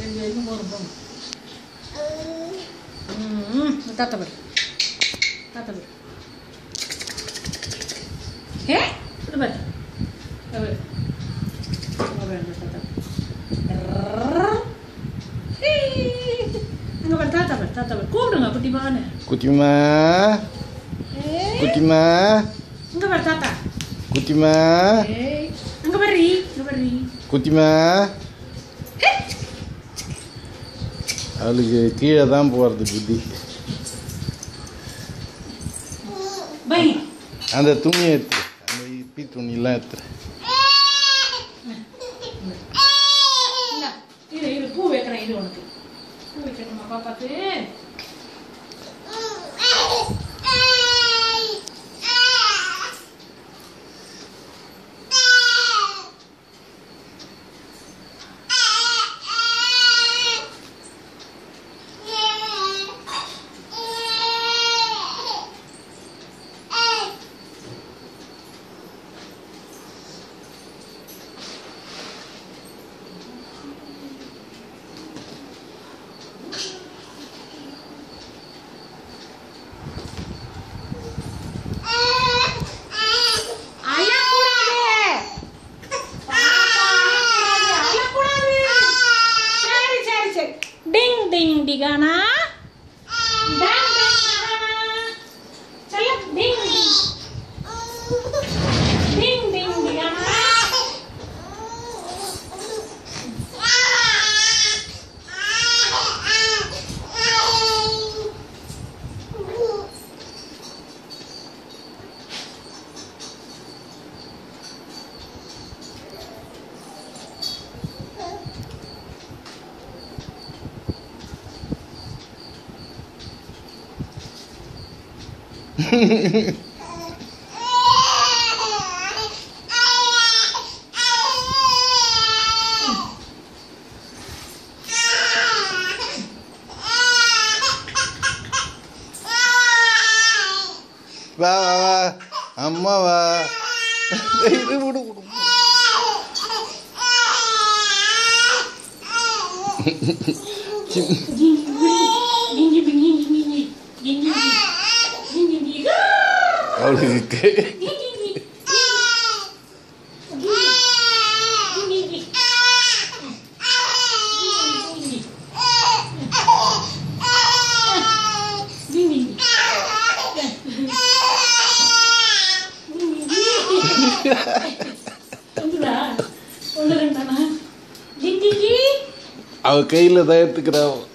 செஞ்சு வரைக்கும் போதும் போதும் ம் தாத்தா பாரு தாத்தா பாரு ஏ இது பாரு இது பாரு. இங்க பாரு, இந்த தாத்தா. ஏய். அங்க பாரு தாத்தா பாரு தாத்தா பாரு கூப்பிடுங்க குட்டிமான்னு குட்டிமா ஏய். குட்டிமா இங்க பாரு தாத்தா குட்டிமா ஏய் அங்க பாரு இங்க பாரு குட்டிமா அவளுக்கு கீழே தான் போகிறது புத்தி பை அந்த துணியை எடுத்து அந்த இப்பி துணியெல்லாம் எடுத்து இந்தா, இரு இரு பூ வைக்கிறேன் இரு உனக்கு பூ வைக்கணுமா பாப்பாக்கு அழக்கூடாது அழக்கூடாது சரி சரி சரி டிங் டிங் டிகானா டாங் டாங் டிகானா செல்ல டிங் டிங் டிங் டிங் டிகானா வா வா வா அம்மா வா இது விடு விடு அவளுக்கு அவ கையில் தான் எடுத்துக்கிறான்